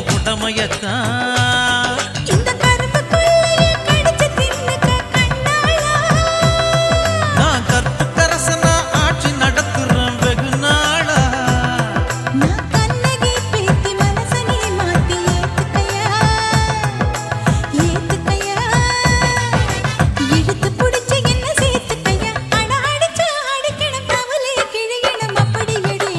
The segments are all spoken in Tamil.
உடமையத்தான் இந்த கரும்புக்குள்ளையே கடிச்சு தின்னுக்க கண்ணாளா நான் கற்புக்கரசனா ஆட்சி நடத்துறேன் வெகு நாளா நான் கண்ணகி பேத்தி மனசனே மாத்தி ஏத்துக்கையா ஏத்துக்கையா இழுத்து புடிச்சு என்ன சேர்த்துக்கையா அட அடிச்சு அடிக்கணும் தவளை கிழியணும் அப்படியடி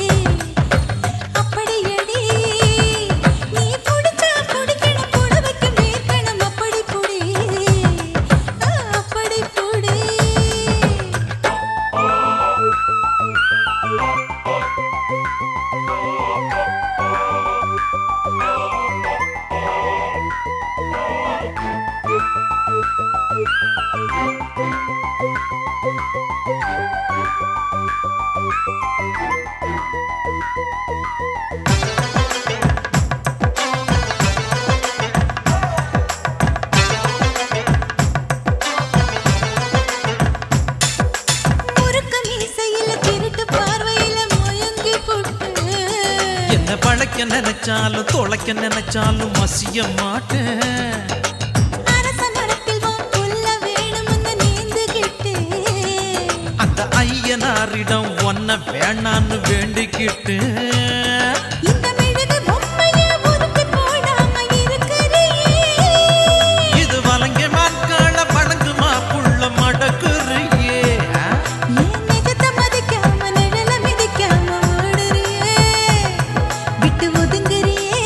அப்படியடி நீ புடிச்சா புடிக்கணும் புடவைக்கு மேற்கணும் அப்படி புடி ஆ, அப்படி புடி முறுக்கு மீசையில திருட்டு பார்வையில முயங்கி புட்டு என்ன பழைக்க நினைச்சாலும் தொலைக்க நினைச்சாலும் மசிய மாட்டேன் அரச மரத்தில் உன் புல்ல வேணும்னு நீந்துகிட்டு அந்த ஐயனாரிடம் ஒன்ன வேணான்னு வேண்டிக்கிட்டு இந்த மெழுகு பொம்மைய உருட்டி போடாம இருக்கிறியே இது வழங்க மாட்கால வழங்குமா புள்ள மடக்குறியே ஏன் நிஜத்தை மதிக்காம நிழல மிதிக்காம ஓடுறியே விட்டு ஒதுங்குறியே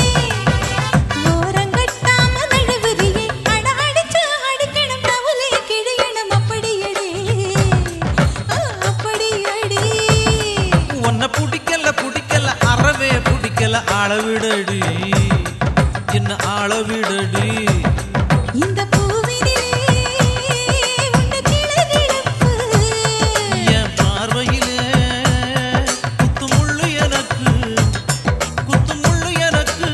ஓரங்கட்டாம நழுவுறியே அட அடிச்சு அடிக்கணும் தவளை கிழியணும் அப்படியடி ஆ, அப்படியடி உன்னை பிடிக்கல பிடிக்கல அறவே பிடிக்கல அளவிடடி என்ன அளவிடடி இந்த பூவினிலே உண்டு கிளகிழப்பு என் பார்வையிலே குத்துமுள்ளு எனக்கு குத்துமுள்ளு எனக்கு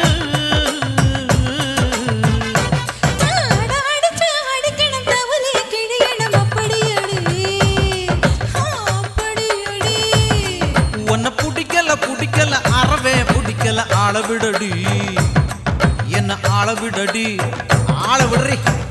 அட அடிச்சு அடிக்கணும் தவளை கிழியணும் அப்படியடி ஆ, அப்படியடி உன்னை பிடிக்கல பிடிக்கல அறவே பிடிக்கல அளவிடடி என்ன அளவிடடி ஆள விடுறி